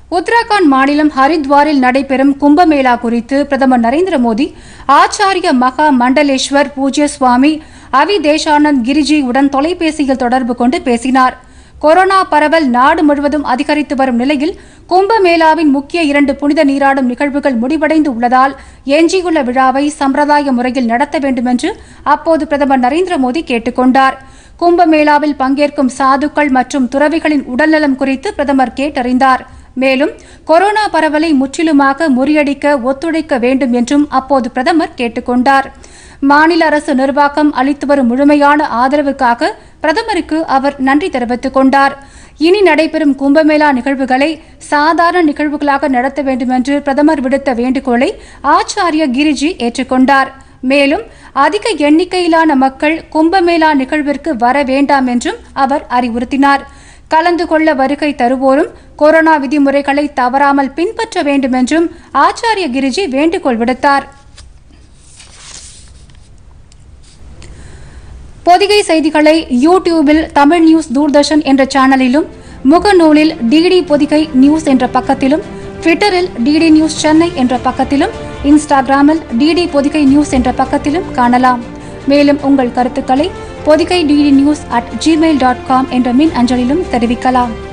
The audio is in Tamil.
உத்தராகண்ட் மாநிலம் ஹரித்வாரில் நடைபெறும் கும்பமேளா குறித்து பிரதமர் நரேந்திர மோடி ஆச்சாரிய மகா மண்டலேஸ்வர் பூஜ்ய சுவாமி அவி தேசானந்த் கிரிஜியுடன் தொலைபேசியில் தொடர்பு கொண்டு பேசினார் கொரோனா பரவல் நாடு முழுவதும் அதிகரித்து வரும் நிலையில் கும்பமேளாவின் முக்கிய இரண்டு புனித நீராடும் நிகழ்வுகள் முடிவடைந்து உள்ளதால் எஞ்சியுள்ள விழாவை சம்பிரதாய முறையில் நடத்த வேண்டும் என்று அப்போது பிரதமர் நரேந்திர மோடி கேட்டுக் கொண்டார் கும்பமேளாவில் பங்கேற்கும் சாதுக்கள் மற்றும் துறவிகளின் உடல்நலம் குறித்து பிரதமர் கேட்டறிந்தார் மேலும் கொரோனா பரவலை முற்றிலுமாக முறியடிக்க ஒத்துழைக்க வேண்டும் என்றும் அப்போது பிரதமர் கேட்டுக்கொண்டார் மாநில அரசு நிர்வாகம் அளித்து வரும் முழுமையான ஆதரவுக்காக பிரதமருக்கு அவர் நன்றி தெரிவித்துக் கொண்டார் இனி நடைபெறும் கும்பமேளா நிகழ்வுகளை சாதாரண நிகழ்வுகளாக நடத்த வேண்டும் என்று பிரதமர் விடுத்த வேண்டுகோளை ஆச்சாரிய கிரிஜி ஏற்றுக்கொண்டார் மேலும் அதிக எண்ணிக்கையிலான மக்கள் கும்பமேளா நிகழ்விற்கு வர வேண்டாம் என்றும் அவர் அறிவுறுத்தினார் கலந்து கொள்ள வருகை தருவோரும் கொரோனா விதிமுறைகளை தவறாமல் பின்பற்ற வேண்டும் என்றும் ஆச்சாரிய கிரிஜி வேண்டுகோள் விடுத்தார் பொதிகை செய்திகளை யூடியூபில் தமிழ் நியூஸ் தூர்தர்ஷன் என்ற சேனலிலும் முகநூலில் டிடி பொதிகை நியூஸ் என்ற பக்கத்திலும் ட்விட்டரில் டிடி நியூஸ் சென்னை என்ற பக்கத்திலும் இன்ஸ்டாகிராமில் டிடி பொதிகை நியூஸ் என்ற பக்கத்திலும் காணலாம் மேலும் உங்கள் கருத்துக்களை Pothigai DD news at Gmail dot com என்ற மின் அஞ்சலிலும் தெரிவிக்கலாம்